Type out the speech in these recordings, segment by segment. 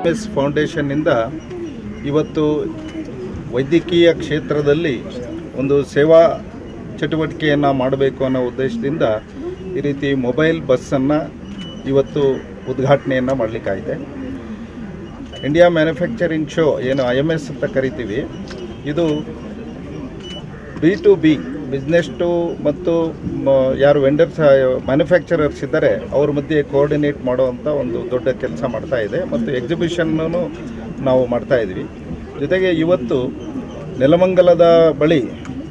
S ಫೌಂಡೇಶನ್ನಿಂದ ಇವತ್ತು ವೈದ್ಯಕೀಯ ಕ್ಷೇತ್ರದಲ್ಲಿ ಒಂದು ಸೇವಾ ಚಟುವಟಿಕೆಯನ್ನು ಮಾಡಬೇಕು ಅನ್ನೋ ಉದ್ದೇಶದಿಂದ ಈ ರೀತಿ ಮೊಬೈಲ್ ಬಸ್ಸನ್ನು ಇವತ್ತು ಉದ್ಘಾಟನೆಯನ್ನು ಮಾಡಲಿಕ್ಕಾಗಿದೆ ಇಂಡಿಯಾ ಮ್ಯಾನುಫ್ಯಾಕ್ಚರಿಂಗ್ ಶೋ ಏನು ಐ ಎಮ್ ಎಸ್ ಅಂತ ಕರಿತೀವಿ ಇದು B to B business to ಮತ್ತು ಮ- ಯಾರು ವೆಂಡರ್ಸ್ ಮ್ಯಾನುಫ್ಯಾಕ್ಚರರ್ಸ್ ಇದ್ದಾರೆ ಅವ್ರ ಮಧ್ಯೆ ಕೋಆರ್ಡಿನೇಟ್ ಮಾಡುವಂಥ ಒಂದು ದೊಡ್ಡ ಕೆಲಸ ಮಾಡ್ತಾ ಇದೆ ಮತ್ತು ಎಕ್ಸಿಬಿಷನ್ನೂ ನಾವು ಮಾಡ್ತಾ ಇದ್ವಿ ಜೊತೆಗೆ ಇವತ್ತು ನೆಲಮಂಗಲದ ಬಳಿ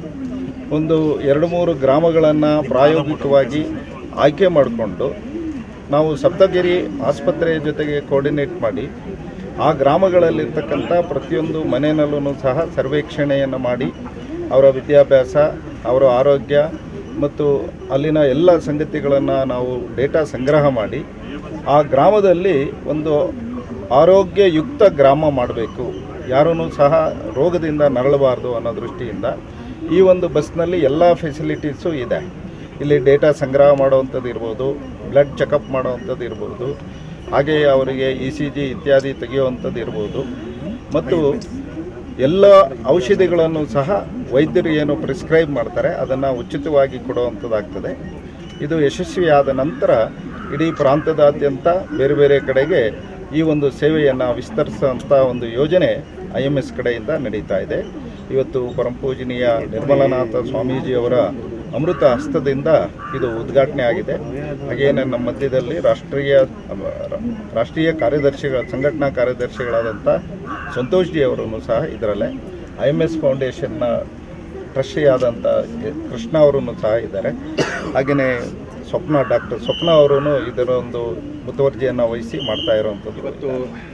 ಒಂದು ಎರಡು ಮೂರು ಗ್ರಾಮಗಳನ್ನು ಪ್ರಾಯೋಗಿಕವಾಗಿ ಆಯ್ಕೆ ಮಾಡಿಕೊಂಡು ನಾವು ಸಪ್ತಗಿರಿ ಆಸ್ಪತ್ರೆಯ ಜೊತೆಗೆ ಕೋಆರ್ಡಿನೇಟ್ ಮಾಡಿ ಆ ಗ್ರಾಮಗಳಲ್ಲಿರ್ತಕ್ಕಂಥ ಪ್ರತಿಯೊಂದು ಮನೆಯಲ್ಲೂ ಸಹ ಸರ್ವೇಕ್ಷಣೆಯನ್ನು ಮಾಡಿ ಅವರ ವಿದ್ಯಾಭ್ಯಾಸ ಅವರ ಆರೋಗ್ಯ ಮತ್ತು ಅಲ್ಲಿನ ಎಲ್ಲ ಸಂಗತಿಗಳನ್ನು ನಾವು ಡೇಟಾ ಸಂಗ್ರಹ ಮಾಡಿ ಆ ಗ್ರಾಮದಲ್ಲಿ ಒಂದು ಆರೋಗ್ಯಯುಕ್ತ ಗ್ರಾಮ ಮಾಡಬೇಕು ಯಾರೂ ಸಹ ರೋಗದಿಂದ ನರಳಬಾರ್ದು ಅನ್ನೋ ದೃಷ್ಟಿಯಿಂದ ಈ ಒಂದು ಬಸ್ನಲ್ಲಿ ಎಲ್ಲ ಫೆಸಿಲಿಟೀಸು ಇದೆ ಇಲ್ಲಿ ಡೇಟಾ ಸಂಗ್ರಹ ಮಾಡುವಂಥದ್ದು ಇರ್ಬೋದು ಬ್ಲಡ್ ಚೆಕಪ್ ಮಾಡುವಂಥದ್ದು ಇರ್ಬೋದು ಹಾಗೆಯೇ ಅವರಿಗೆ ಇ ಸಿ ಜಿ ಇತ್ಯಾದಿ ತೆಗೆಯುವಂಥದ್ದು ಇರ್ಬೋದು ಮತ್ತು ಎಲ್ಲ ಔಷಧಿಗಳನ್ನು ಸಹ ವೈದ್ಯರು ಏನು ಪ್ರಿಸ್ಕ್ರೈಬ್ ಮಾಡ್ತಾರೆ ಅದನ್ನು ಉಚಿತವಾಗಿ ಕೊಡುವಂಥದ್ದಾಗ್ತದೆ ಇದು ಯಶಸ್ವಿಯಾದ ನಂತರ ಇಡೀ ಪ್ರಾಂತದಾದ್ಯಂತ ಬೇರೆ ಬೇರೆ ಕಡೆಗೆ ಈ ಒಂದು ಸೇವೆಯನ್ನು ವಿಸ್ತರಿಸುವಂಥ ಒಂದು ಯೋಜನೆ ಐ ಎಮ್ ಎಸ್ ಕಡೆಯಿಂದ ನಡೀತಾ ಇದೆ ಇವತ್ತು ಪರಮಪೂಜನೀಯ ನಿರ್ಮಲನಾಥ ಸ್ವಾಮೀಜಿಯವರ ಅಮೃತ ಹಸ್ತದಿಂದ ಇದು ಉದ್ಘಾಟನೆ ಆಗಿದೆ ಹಾಗೇನೆ ನಮ್ಮ ಮಧ್ಯದಲ್ಲಿ ರಾಷ್ಟ್ರೀಯ ರಾಷ್ಟ್ರೀಯ ಕಾರ್ಯದರ್ಶಿಗಳ ಸಂಘಟನಾ ಕಾರ್ಯದರ್ಶಿಗಳಾದಂಥ ಸಂತೋಷ್ ಜಿ ಅವರನ್ನು ಸಹ ಇದರಲ್ಲೇ ಐ ಎಮ್ ಎಸ್ ಫೌಂಡೇಶನ್ನ ಟ್ರಸ್ಟಿಯಾದಂಥ ಕೃಷ್ಣ ಅವರೂ ಸಹ ಇದ್ದಾರೆ ಹಾಗೆಯೇ ಸ್ವಪ್ನ ಡಾಕ್ಟರ್ ಸ್ವಪ್ನ ಅವರೂ ಇದರ ಒಂದು ಮುತುವರ್ಜಿಯನ್ನು ವಹಿಸಿ ಮಾಡ್ತಾ ಇರುವಂಥದ್ದು ಇವತ್ತು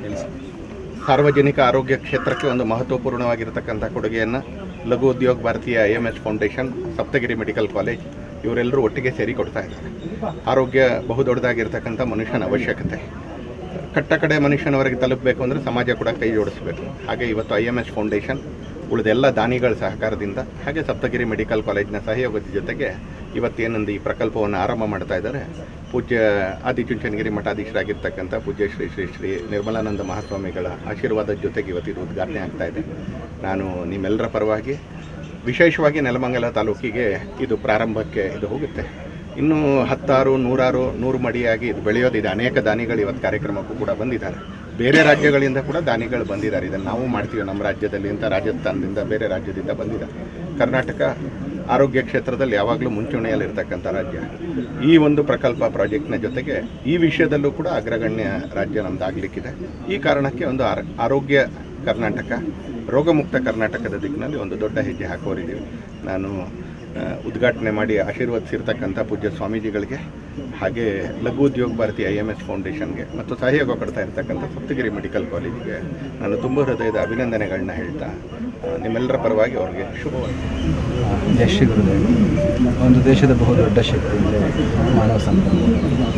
ಸಾರ್ವಜನಿಕ ಆರೋಗ್ಯ ಕ್ಷೇತ್ರಕ್ಕೆ ಒಂದು ಮಹತ್ವಪೂರ್ಣವಾಗಿರತಕ್ಕಂಥ ಕೊಡುಗೆಯನ್ನು Laghu Udyog Bharatiya I M S foundation Saptagiri medical college ಇವರೆಲ್ಲರೂ ಒಟ್ಟಿಗೆ ಸೇರಿ ಕೊಡ್ತಾ ಇದ್ದಾರೆ ಆರೋಗ್ಯ ಬಹುದೊಡ್ಡದಾಗಿರ್ತಕ್ಕಂಥ ಮನುಷ್ಯನ ಅವಶ್ಯಕತೆ ಕಟ್ಟ ಕಡೆ ಮನುಷ್ಯನವರೆಗೆ ತಲುಪಬೇಕು ಅಂದರೆ ಸಮಾಜ ಕೂಡ ಕೈ ಜೋಡಿಸಬೇಕು ಹಾಗೆ ಇವತ್ತು ಐ ಎಮ್ ಎಸ್ ಫೌಂಡೇಶನ್ ಉಳಿದೆಲ್ಲ ದಾನಿಗಳ ಸಹಕಾರದಿಂದ ಹಾಗೆ ಸಪ್ತಗಿರಿ ಮೆಡಿಕಲ್ ಕಾಲೇಜಿನ ಸಹಯೋಗದ ಜೊತೆಗೆ ಇವತ್ತೇನೊಂದು ಈ ಪ್ರಕಲ್ಪವನ್ನು ಆರಂಭ ಮಾಡ್ತಾ ಇದ್ದಾರೆ ಪೂಜ್ಯ ಆದಿಚುಂಚನಗಿರಿ ಮಠಾಧೀಶರಾಗಿರ್ತಕ್ಕಂಥ ಪೂಜ್ಯ ಶ್ರೀ ಶ್ರೀ ಶ್ರೀ ನಿರ್ಮಲಾನಂದ ಮಹಾಸ್ವಾಮಿಗಳ ಆಶೀರ್ವಾದದ ಜೊತೆಗೆ ಇವತ್ತು ಇದು ಉದ್ಘಾಟನೆ ಆಗ್ತಾ ಇದೆ ನಾನು ನಿಮ್ಮೆಲ್ಲರ ಪರವಾಗಿ ವಿಶೇಷವಾಗಿ ನೆಲಮಂಗಲ ತಾಲೂಕಿಗೆ ಇದು ಪ್ರಾರಂಭಕ್ಕೆ ಇದು ಹೋಗುತ್ತೆ ಇನ್ನು ಹತ್ತಾರು ನೂರಾರು ನೂರು ಮಡಿಯಾಗಿ ಇದು ಬೆಳೆಯೋದಿದೆ ಅನೇಕ ದಾನಿಗಳು ಇವತ್ತು ಕಾರ್ಯಕ್ರಮಕ್ಕೂ ಕೂಡ ಬಂದಿದ್ದಾರೆ ಬೇರೆ ರಾಜ್ಯಗಳಿಂದ ಕೂಡ ದಾನಿಗಳು ಬಂದಿದ್ದಾರೆ ಇದನ್ನು ನಾವು ಮಾಡ್ತೀವಿ ನಮ್ಮ ರಾಜ್ಯದಲ್ಲಿ ಅಂತ ರಾಜಸ್ಥಾನದಿಂದ ಬೇರೆ ರಾಜ್ಯದಿಂದ ಬಂದಿದ್ದಾರೆ ಕರ್ನಾಟಕ ಆರೋಗ್ಯ ಕ್ಷೇತ್ರದಲ್ಲಿ ಯಾವಾಗಲೂ ಮುಂಚೂಣಿಯಲ್ಲಿರ್ತಕ್ಕಂಥ ರಾಜ್ಯ ಈ ಒಂದು ಪ್ರಕಲ್ಪ ಪ್ರಾಜೆಕ್ಟ್ನ ಜೊತೆಗೆ ಈ ವಿಷಯದಲ್ಲೂ ಕೂಡ ಅಗ್ರಗಣ್ಯ ರಾಜ್ಯ ನಮ್ದಾಗಲಿಕ್ಕಿದೆ ಈ ಕಾರಣಕ್ಕೆ ಒಂದು ಆರ- ಆರೋಗ್ಯ ಕರ್ನಾಟಕ ರೋಗಮುಕ್ತ ಕರ್ನಾಟಕದ ದಿಕ್ಕಿನಲ್ಲಿ ಒಂದು ದೊಡ್ಡ ಹೆಜ್ಜೆ ಹಾಕೋರಿದ್ದೀವಿ ನಾನು ಆ, ಉದ್ಘಾಟನೆ ಮಾಡಿ ಆಶೀರ್ವದಿಸಿರ್ತಕ್ಕಂಥ ಪೂಜ್ಯ ಸ್ವಾಮೀಜಿಗಳಿಗೆ ಹಾಗೆ Laghu Udyog Bharati I M S ಫೌಂಡೇಶನ್ಗೆ ಮತ್ತು ಸಹಯೋಗ ಕೊಡ್ತಾ ಇರ್ತಕ್ಕಂಥ ಸಪ್ತಗಿರಿ ಮೆಡಿಕಲ್ ಕಾಲೇಜಿಗೆ ನಾನು ತುಂಬ ಹೃದಯದ ಅಭಿನಂದನೆಗಳನ್ನ ಹೇಳ್ತಾ ಆ, ನಿಮ್ಮೆಲ್ಲರ ಪರವಾಗಿ ಅವರಿಗೆ ಶುಭವನ್ನು ಜೈ ಶ್ರೀ ಗುರುದೇವ್ ಒಂದು ದೇಶದ ಬಹುದೊಡ್ಡ ಶಕ್ತಿ ಅಂದರೆ ಮಾನವ ಸಂಪನ್ಮೂಲ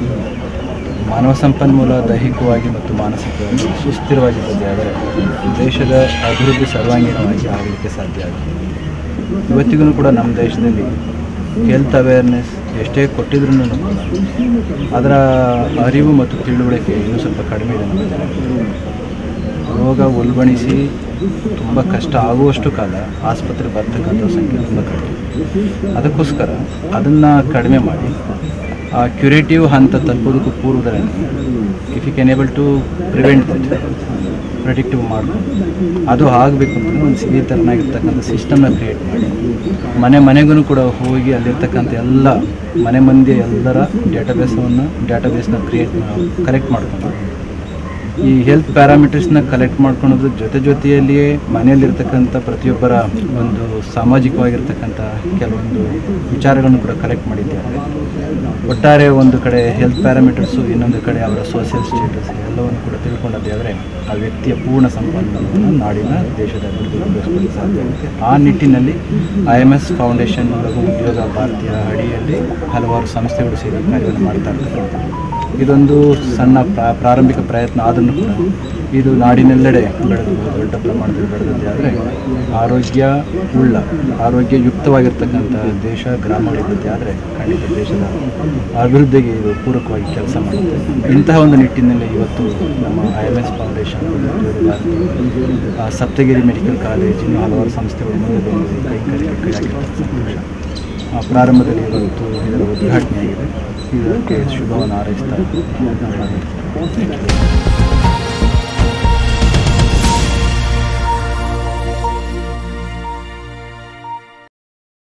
ಮಾನವ ಸಂಪನ್ಮೂಲ ದೈಹಿಕವಾಗಿ ಮತ್ತು ಮಾನಸಿಕವಾಗಿ ಸುಸ್ಥಿರವಾಗಿರ್ತದೆ ಆದರೆ ದೇಶದ ಅಭಿವೃದ್ಧಿ ಸರ್ವಾಂಗೀಣವಾಗಿ ಆಗಲಿಕ್ಕೆ ಸಾಧ್ಯ ಆಗುತ್ತೆ ಇವತ್ತಿಗೂ ಕೂಡ ನಮ್ಮ ದೇಶದಲ್ಲಿ ಹೆಲ್ತ್ ಅವೇರ್ನೆಸ್ ಎಷ್ಟೇ ಕೊಟ್ಟಿದ್ರೂ ಕೂಡ ಅದರ ಅರಿವು ಮತ್ತು ತಿಳುವಳಿಕೆ ಇನ್ನೂ ಸ್ವಲ್ಪ ಕಡಿಮೆ ಇದೆ ನಮ್ಮ ಜನರಲ್ಲಿ ರೋಗ ಉಲ್ಬಣಿಸಿ ತುಂಬ ಕಷ್ಟ ಆಗುವಷ್ಟು ಕಾಲ ಆಸ್ಪತ್ರೆ ಬರ್ತಕ್ಕಂಥ ಸಂಖ್ಯೆ ತುಂಬ ಕಡಿಮೆ ಅದಕ್ಕೋಸ್ಕರ ಅದನ್ನು ಕಡಿಮೆ ಮಾಡಿ ಆ ಕ್ಯುರೇಟಿವ್ ಹಂತ ತಲುಪೋದಕ್ಕೂ ಪೂರ್ವದಲ್ಲಿ if you can able to prevent that predictive ಮಾಡ್ಕೊಂಡು ಅದು ಆಗಬೇಕು ಅಂತಂದರೆ ಒಂದು ಸಿವಿ ಥರನಾಗಿರ್ತಕ್ಕಂಥ ಸಿಸ್ಟಮ್ನ ಕ್ರಿಯೇಟ್ ಮಾಡಿ ಮನೆ ಮನೆಗೂ ಕೂಡ ಹೋಗಿ ಅಲ್ಲಿರ್ತಕ್ಕಂಥ ಎಲ್ಲ ಮನೆ ಮಂದಿ ಎಲ್ಲರ ಡೇಟಾಬೇಸವನ್ನು ಡೇಟಾಬೇಸ್ನ ಕ್ರಿಯೇಟ್ ಕಲೆಕ್ಟ್ ಮಾಡ್ಕೊಂಡು ಈ ಹೆಲ್ತ್ ಪ್ಯಾರಾಮೀಟರ್ಸ್ನ ಕಲೆಕ್ಟ್ ಮಾಡ್ಕೊಳೋದ್ರ ಜೊತೆ ಜೊತೆಯಲ್ಲಿಯೇ ಮನೆಯಲ್ಲಿರ್ತಕ್ಕಂಥ ಪ್ರತಿಯೊಬ್ಬರ ಒಂದು ಸಾಮಾಜಿಕವಾಗಿರ್ತಕ್ಕಂಥ ಕೆಲವೊಂದು ವಿಚಾರಗಳನ್ನು ಕೂಡ ಕಲೆಕ್ಟ್ ಮಾಡಿದ್ದಾರೆ ಒಟ್ಟಾರೆ ಒಂದು ಕಡೆ ಹೆಲ್ತ್ ಪ್ಯಾರಾಮೀಟರ್ಸು ಇನ್ನೊಂದು ಕಡೆ ಅವರ ಸೋಷಿಯಲ್ ಸ್ಟೇಟಸ್ ಎಲ್ಲವನ್ನು ಕೂಡ ತಿಳ್ಕೊಂಡದ್ದೇ ಆದರೆ ಆ ವ್ಯಕ್ತಿಯ ಪೂರ್ಣ ಸಂಪನ್ಮೂಲವನ್ನು ನಾಡಿನ ದೇಶದ ಅಭಿವೃದ್ಧಿಗೊಳಿಸಲು ಸಾಧ್ಯ ಆಗುತ್ತೆ ಆ ನಿಟ್ಟಿನಲ್ಲಿ ಐ ಎಮ್ ಎಸ್ ಫೌಂಡೇಶನ್ ಲಘು ಉದ್ಯೋಗ ಭಾರತೀಯ ಅಡಿಯಲ್ಲಿ ಹಲವಾರು ಸಂಸ್ಥೆಗಳು ಸೇರಿ ಕಾರ್ಯವನ್ನು ಮಾಡ್ತಾ ಇರ್ತಕ್ಕಂಥದ್ದು ಇದೊಂದು ಸಣ್ಣ ಪ್ರಾ- ಪ್ರಾರಂಭಿಕ ಪ್ರಯತ್ನ ಆದರೂ ಕೂಡ ಇದು ನಾಡಿನೆಲ್ಲೆಡೆ ಬೆಳೆದು ದೊಡ್ಡ ಪ್ರಮಾಣದಲ್ಲಿ ಬೆಳೆದದ್ದೇ ಆದರೆ ಆರೋಗ್ಯ ಉಳ್ಳ ಆರೋಗ್ಯಯುಕ್ತವಾಗಿರ್ತಕ್ಕಂಥ ದೇಶ ಗ್ರಾಮಗಳಿದ್ದದ್ದೇ ಆದರೆ ಖಂಡಿತ ದೇಶದ ಅಭಿವೃದ್ಧಿಗೆ ಇದು ಪೂರಕವಾಗಿ ಕೆಲಸ ಮಾಡುತ್ತೆ ಇಂತಹ ಒಂದು ನಿಟ್ಟಿನಲ್ಲಿ ಇವತ್ತು ನಮ್ಮ ಐ ಎಮ್ ಎಸ್ ಫೌಂಡೇಶನ್ ಆ, ಸಪ್ತಗಿರಿ ಮೆಡಿಕಲ್ ಕಾಲೇಜ್ ಇನ್ನೂ ಹಲವಾರು ಸಂಸ್ಥೆಗಳು ಮುಂದೆ ಬಂದು ಕೈಂಕರ್ಯಕ್ಕೆ ಕೈಯಾಗಿರ್ತಕ್ಕಂಥ ಸಂತೋಷ ಆ, ಪ್ರಾರಂಭದಲ್ಲಿ ಇವತ್ತು ಇದರ ಉದ್ಘಾಟನೆಯಾಗಿದೆ ಇದಕ್ಕೆ ಶುಭವನ್ನು ಹಾರೈಸ್ತಾ